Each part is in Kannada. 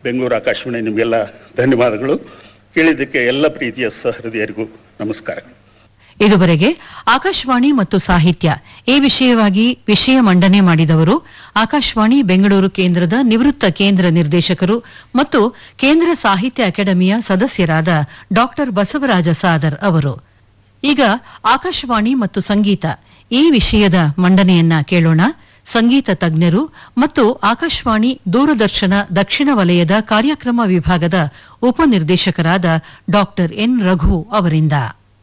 ಬೆಂಗಳೂರು ಆಕಾಶವಾಣಿ ನಿಮಗೆಲ್ಲ ಧನ್ಯವಾದಗಳು ಕೇಳಿದ್ದಕ್ಕೆ ಎಲ್ಲ ಪ್ರೀತಿಯ ಸಹೃದಯರಿಗೂ ನಮಸ್ಕಾರ ಇದುವರೆಗೆ ಆಕಾಶವಾಣಿ ಮತ್ತು ಸಾಹಿತ್ಯ ಈ ವಿಷಯವಾಗಿ ವಿಷಯ ಮಂಡನೆ ಮಾಡಿದವರು ಆಕಾಶವಾಣಿ ಬೆಂಗಳೂರು ಕೇಂದ್ರದ ನಿವೃತ್ತ ಕೇಂದ್ರ ನಿರ್ದೇಶಕರು ಮತ್ತು ಕೇಂದ್ರ ಸಾಹಿತ್ಯ ಅಕಾಡೆಮಿಯ ಸದಸ್ಯರಾದ ಡಾ ಬಸವರಾಜ ಸಾದರ್ ಅವರು ಈಗ ಆಕಾಶವಾಣಿ ಮತ್ತು ಸಂಗೀತ ಈ ವಿಷಯದ ಮಂಡನೆಯನ್ನ ಕೇಳೋಣ ಸಂಗೀತ ತಜ್ಞರು ಮತ್ತು ಆಕಾಶವಾಣಿ ದೂರದರ್ಶನ ದಕ್ಷಿಣ ವಲಯದ ಕಾರ್ಯಕ್ರಮ ವಿಭಾಗದ ಉಪನಿರ್ದೇಶಕರಾದ ಡಾ ಎನ್ ರಘು ಅವರಿಂದ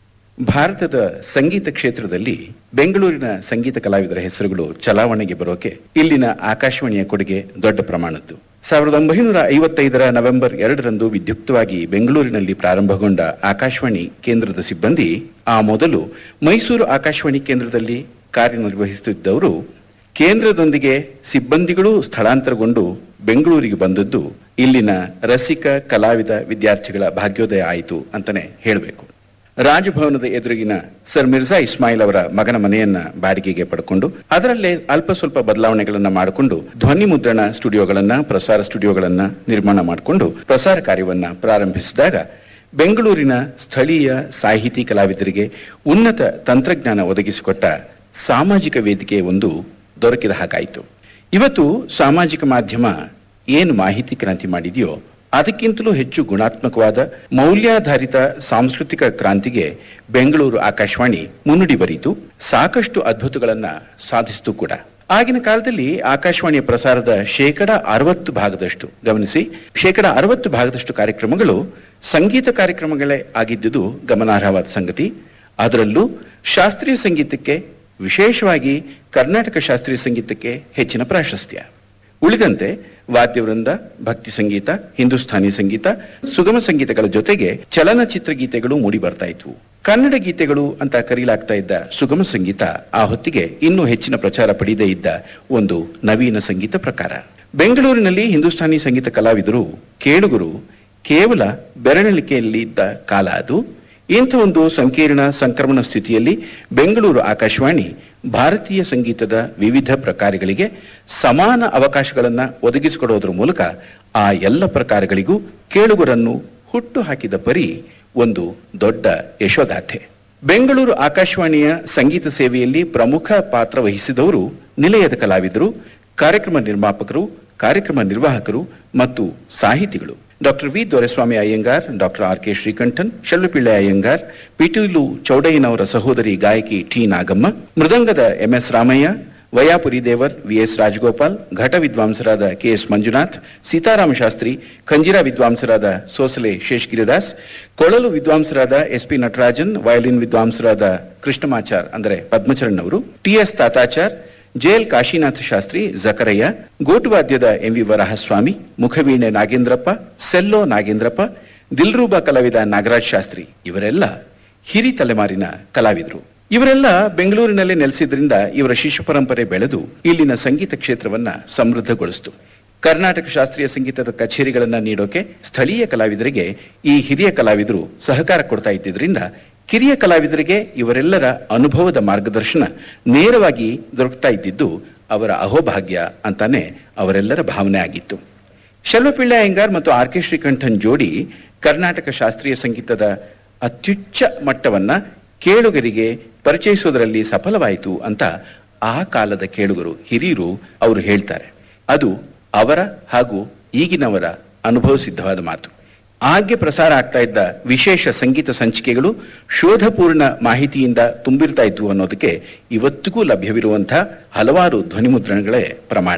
ಭಾರತದ ಸಂಗೀತ ಕ್ಷೇತ್ರದಲ್ಲಿ ಬೆಂಗಳೂರಿನ ಸಂಗೀತ ಕಲಾವಿದರ ಹೆಸರುಗಳು ಚಲಾವಣೆಗೆ ಬರೋಕೆ ಇಲ್ಲಿನ ಆಕಾಶವಾಣಿಯ ಕೊಡುಗೆ ದೊಡ್ಡ ಪ್ರಮಾಣದ್ದು ಸಾವಿರದ ಒಂಬೈನೂರ ಐವತ್ತೈದರ ನವೆಂಬರ್ ಎರಡರಂದು ವಿದ್ಯುಕ್ತವಾಗಿ ಬೆಂಗಳೂರಿನಲ್ಲಿ ಪ್ರಾರಂಭಗೊಂಡ ಆಕಾಶವಾಣಿ ಕೇಂದ್ರದ ಸಿಬ್ಬಂದಿ ಆ ಮೊದಲು ಮೈಸೂರು ಆಕಾಶವಾಣಿ ಕೇಂದ್ರದಲ್ಲಿ ಕಾರ್ಯನಿರ್ವಹಿಸುತ್ತಿದ್ದವರು ಕೇಂದ್ರದೊಂದಿಗೆ ಸಿಬ್ಬಂದಿಗಳು ಸ್ಥಳಾಂತರಗೊಂಡು ಬೆಂಗಳೂರಿಗೆ ಬಂದದ್ದು ಇಲ್ಲಿನ ರಸಿಕ ಕಲಾವಿದ ವಿದ್ಯಾರ್ಥಿಗಳ ಭಾಗ್ಯೋದಯ ಆಯಿತು ಅಂತಾನೆ ಹೇಳಬೇಕು ರಾಜಭವನದ ಎದುರಿಗಿನ ಸರ್ ಮಿರ್ಜಾ ಇಸ್ಮಾಯಿಲ್ ಅವರ ಮಗನ ಮನೆಯನ್ನ ಬಾಡಿಗೆಗೆ ಪಡ್ಕೊಂಡು ಅದರಲ್ಲೇ ಅಲ್ಪ ಸ್ವಲ್ಪ ಬದಲಾವಣೆಗಳನ್ನ ಮಾಡಿಕೊಂಡು ಧ್ವನಿ ಮುದ್ರಣ ಸ್ಟುಡಿಯೋಗಳನ್ನ ಪ್ರಸಾರ ಸ್ಟುಡಿಯೋಗಳನ್ನ ನಿರ್ಮಾಣ ಮಾಡಿಕೊಂಡು ಪ್ರಸಾರ ಕಾರ್ಯವನ್ನ ಪ್ರಾರಂಭಿಸಿದಾಗ ಬೆಂಗಳೂರಿನ ಸ್ಥಳೀಯ ಸಾಹಿತಿ ಕಲಾವಿದರಿಗೆ ಉನ್ನತ ತಂತ್ರಜ್ಞಾನ ಒದಗಿಸಿಕೊಟ್ಟ ಸಾಮಾಜಿಕ ವೇದಿಕೆ ಒಂದು ದೊರಕಿದ ಹಾಗಾಯಿತು ಇವತ್ತು ಸಾಮಾಜಿಕ ಮಾಧ್ಯಮ ಏನು ಮಾಹಿತಿ ಕ್ರಾಂತಿ ಮಾಡಿದೆಯೋ ಅದಕ್ಕಿಂತಲೂ ಹೆಚ್ಚು ಗುಣಾತ್ಮಕವಾದ ಮೌಲ್ಯಾಧಾರಿತ ಸಾಂಸ್ಕೃತಿಕ ಕ್ರಾಂತಿಗೆ ಬೆಂಗಳೂರು ಆಕಾಶವಾಣಿ ಮುನ್ನುಡಿ ಬರೀತು ಸಾಕಷ್ಟು ಅದ್ಭುತಗಳನ್ನ ಸಾಧಿಸಿತು ಕೂಡ ಆಗಿನ ಕಾಲದಲ್ಲಿ ಆಕಾಶವಾಣಿಯ ಪ್ರಸಾರದ ಶೇಕಡ ಅರವತ್ತು ಭಾಗದಷ್ಟು ಗಮನಿಸಿ ಶೇಕಡ ಅರವತ್ತು ಭಾಗದಷ್ಟು ಕಾರ್ಯಕ್ರಮಗಳು ಸಂಗೀತ ಕಾರ್ಯಕ್ರಮಗಳೇ ಆಗಿದ್ದುದು ಗಮನಾರ್ಹವಾದ ಸಂಗತಿ ಅದರಲ್ಲೂ ಶಾಸ್ತ್ರೀಯ ಸಂಗೀತಕ್ಕೆ ವಿಶೇಷವಾಗಿ ಕರ್ನಾಟಕ ಶಾಸ್ತ್ರೀಯ ಸಂಗೀತಕ್ಕೆ ಹೆಚ್ಚಿನ ಪ್ರಾಶಸ್ತ್ಯ ಉಳಿದಂತೆ ವಾದ್ಯವೃಂದ ಭಕ್ತಿ ಸಂಗೀತ ಹಿಂದೂಸ್ಥಾನಿ ಸಂಗೀತ ಸುಗಮ ಸಂಗೀತಗಳ ಜೊತೆಗೆ ಚಲನಚಿತ್ರ ಗೀತೆಗಳು ಮೂಡಿ ಬರ್ತಾ ಇದ್ವು ಕನ್ನಡ ಗೀತೆಗಳು ಅಂತ ಕರೆಯಲಾಗ್ತಾ ಇದ್ದ ಸುಗಮ ಸಂಗೀತ ಆ ಹೊತ್ತಿಗೆ ಇನ್ನೂ ಹೆಚ್ಚಿನ ಪ್ರಚಾರ ಪಡೆಯದೇ ಇದ್ದ ಒಂದು ನವೀನ ಸಂಗೀತ ಪ್ರಕಾರ ಬೆಂಗಳೂರಿನಲ್ಲಿ ಹಿಂದೂಸ್ಥಾನಿ ಸಂಗೀತ ಕಲಾವಿದರು ಕೇಳುಗರು ಕೇವಲ ಬೆರಳಿಕೆಯಲ್ಲಿ ಇದ್ದ ಕಾಲ ಅದು ಇಂಥ ಒಂದು ಸಂಕೀರ್ಣ ಸಂಕ್ರಮಣ ಸ್ಥಿತಿಯಲ್ಲಿ ಬೆಂಗಳೂರು ಆಕಾಶವಾಣಿ ಭಾರತೀಯ ಸಂಗೀತದ ವಿವಿಧ ಪ್ರಕಾರಗಳಿಗೆ ಸಮಾನ ಅವಕಾಶಗಳನ್ನು ಒದಗಿಸಿಕೊಡೋದ್ರ ಮೂಲಕ ಆ ಎಲ್ಲ ಪ್ರಕಾರಗಳಿಗೂ ಕೇಳುಗರನ್ನು ಹುಟ್ಟು ಹಾಕಿದ ಪರಿ ಒಂದು ದೊಡ್ಡ ಯಶೋಗಾಥೆ ಬೆಂಗಳೂರು ಆಕಾಶವಾಣಿಯ ಸಂಗೀತ ಸೇವೆಯಲ್ಲಿ ಪ್ರಮುಖ ಪಾತ್ರ ವಹಿಸಿದವರು ನಿಲಯದ ಕಲಾವಿದರು ಕಾರ್ಯಕ್ರಮ ನಿರ್ಮಾಪಕರು ಕಾರ್ಯಕ್ರಮ ನಿರ್ವಾಹಕರು ಮತ್ತು ಸಾಹಿತಿಗಳು doctor V Doreswamy Iyengar doctor R K Srikantan Shellupillai Iyengar ಪಿಟೀಲು ಚೌಡಯ್ಯನವರ ಸಹೋದರಿ ಗಾಯಕಿ ಟಿ ನಾಗಮ್ಮ ಮೃದಂಗದ M S Ramaiah Vayapuri Devar V S Rajagopal ಘಟ ವಿದ್ವಾಂಸರಾದ ಕೆ ಎಸ್ ಮಂಜುನಾಥ್ ಸೀತಾರಾಮ ಶಾಸ್ತ್ರಿ ಖಂಜಿರಾ ವಿದ್ವಾಂಸರಾದ ಸೋಸಲೆ ಶೇಷಗಿರಿದಾಸ್ ಕೊಳಲು ವಿದ್ವಾಂಸರಾದ ಎಸ್ ಪಿ ನಟರಾಜನ್ ವಯಲಿನ್ ವಿದ್ವಾಂಸರಾದ ಕೃಷ್ಣಮಾಚಾರ್ ಅಂದರೆ ಪದ್ಮಚರಣ್ ಅವರು T S Tatachar JL Kashinatha Shastri Jakarayya ಗೋಟುವಾದ್ಯದ ಎಂ ವಿ ವರಹಸ್ವಾಮಿ ಮುಖವೀಣೆ ನಾಗೇಂದ್ರಪ್ಪ ಸೆಲ್ಲೋ ನಾಗೇಂದ್ರಪ್ಪ ದಿಲ್ರೂಬ ಕಲಾವಿದ ನಾಗರಾಜ್ ಶಾಸ್ತ್ರಿ ಇವರೆಲ್ಲ ಹಿರಿ ತಲೆಮಾರಿನ ಕಲಾವಿದರು ಇವರೆಲ್ಲ ಬೆಂಗಳೂರಿನಲ್ಲೇ ನೆಲೆಸಿದ್ರಿಂದ ಇವರ ಶಿಷ್ಯ ಪರಂಪರೆ ಬೆಳೆದು ಇಲ್ಲಿನ ಸಂಗೀತ ಕ್ಷೇತ್ರವನ್ನ ಸಮೃದ್ಧಗೊಳಿಸಿತು ಕರ್ನಾಟಕ ಶಾಸ್ತ್ರೀಯ ಸಂಗೀತದ ಕಚೇರಿಗಳನ್ನ ನೀಡೋಕೆ ಸ್ಥಳೀಯ ಕಲಾವಿದರಿಗೆ ಈ ಹಿರಿಯ ಕಲಾವಿದರು ಸಹಕಾರ ಕೊಡ್ತಾ ಇದ್ದಿದ್ರಿಂದ ಕಿರಿಯ ಕಲಾವಿದರಿಗೆ ಇವರೆಲ್ಲರ ಅನುಭವದ ಮಾರ್ಗದರ್ಶನ ನೇರವಾಗಿ ದೊರಕ್ತಾ ಇದ್ದಿದ್ದು ಅವರ ಅಹೋಭಾಗ್ಯ ಅಂತಾನೆ ಅವರೆಲ್ಲರ ಭಾವನೆ ಆಗಿತ್ತು ಶೆಲ್ವಪಿಳ್ಳ ಅಯ್ಯಂಗಾರ್ ಮತ್ತು ಆರ್ ಕೆ ಶ್ರೀಕಂಠನ್ ಜೋಡಿ ಕರ್ನಾಟಕ ಶಾಸ್ತ್ರೀಯ ಸಂಗೀತದ ಅತ್ಯುಚ್ಚ ಮಟ್ಟವನ್ನ ಕೇಳುಗರಿಗೆ ಪರಿಚಯಿಸೋದರಲ್ಲಿ ಸಫಲವಾಯಿತು ಅಂತ ಆ ಕಾಲದ ಕೇಳುಗರು ಹಿರಿಯರು ಅವರು ಹೇಳ್ತಾರೆ ಅದು ಅವರ ಹಾಗೂ ಈಗಿನವರ ಅನುಭವ ಸಿದ್ಧವಾದ ಮಾತು ಆಗ್ಗೆ ಪ್ರಸಾರ ಆಗ್ತಾ ಇದ್ದ ವಿಶೇಷ ಸಂಗೀತ ಸಂಚಿಕೆಗಳು ಶೋಧಪೂರ್ಣ ಮಾಹಿತಿಯಿಂದ ತುಂಬಿರ್ತಾ ಇದ್ವು ಅನ್ನೋದಕ್ಕೆ ಇವತ್ತಿಗೂ ಲಭ್ಯವಿರುವಂಥ ಹಲವಾರು ಧ್ವನಿಮುದ್ರಣಗಳೇ ಪ್ರಮಾಣ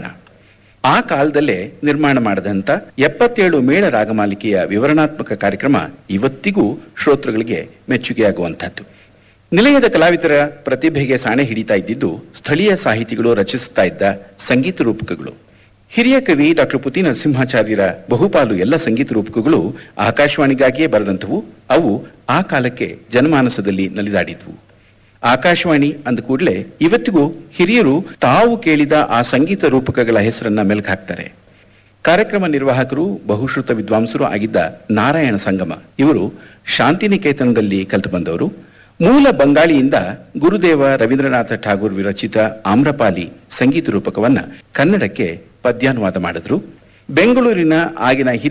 ಆ ಕಾಲದಲ್ಲೇ ನಿರ್ಮಾಣ ಮಾಡಿದಂಥ ಎಪ್ಪತ್ತೇಳು ಮೇಳ ರಾಗಮಾಲಿಕೆಯ ವಿವರಣಾತ್ಮಕ ಕಾರ್ಯಕ್ರಮ ಇವತ್ತಿಗೂ ಶ್ರೋತೃಗಳಿಗೆ ಮೆಚ್ಚುಗೆಯಾಗುವಂಥದ್ದು ನಿಲಯದ ಕಲಾವಿದರ ಪ್ರತಿಭೆಗೆ ಸಾಣೆ ಹಿಡಿತಾ ಇದ್ದಿದ್ದು ಸ್ಥಳೀಯ ಸಾಹಿತಿಗಳು ರಚಿಸುತ್ತಾ ಇದ್ದ ಸಂಗೀತ ರೂಪಕಗಳು ಹಿರಿಯ ಕವಿ ಡಾಕ್ಟರ್ ಪುತಿ ನರಸಿಂಹಾಚಾರ್ಯರ ಬಹುಪಾಲು ಎಲ್ಲ ಸಂಗೀತ ರೂಪಕಗಳು ಆಕಾಶವಾಣಿಗಾಗಿಯೇ ಬರೆದಂಥವು ಅವು ಆ ಕಾಲಕ್ಕೆ ಜನಮಾನಸದಲ್ಲಿ ನಲಿದಾಡಿದ್ವು ಆಕಾಶವಾಣಿ ಅಂದ ಕೂಡಲೇ ಇವತ್ತಿಗೂ ಹಿರಿಯರು ತಾವು ಕೇಳಿದ ಆ ಸಂಗೀತ ರೂಪಕಗಳ ಹೆಸರನ್ನ ಮೆಲುಕು ಹಾಕ್ತಾರೆ ಕಾರ್ಯಕ್ರಮ ನಿರ್ವಾಹಕರು ಬಹುಶ್ರುತ ವಿದ್ವಾಂಸರು ಆಗಿದ್ದ ನಾರಾಯಣ ಸಂಗಮ ಇವರು ಶಾಂತಿನಿಕೇತನದಲ್ಲಿ ಕಲಿತು ಬಂದವರು ಮೂಲ ಬಂಗಾಳಿಯಿಂದ ಗುರುದೇವ ರವೀಂದ್ರನಾಥ ಠಾಗೂರ್ ವಿರಚಿತ ಆಮ್ರಪಾಲಿ ಸಂಗೀತ ರೂಪಕವನ್ನ ಕನ್ನಡಕ್ಕೆ ಪದ್ಯಾನುವಾದ ಮಾಡಿದ್ರು ಬೆಂಗಳೂರಿನ ಆಗಿನ ಹಿರಿಯ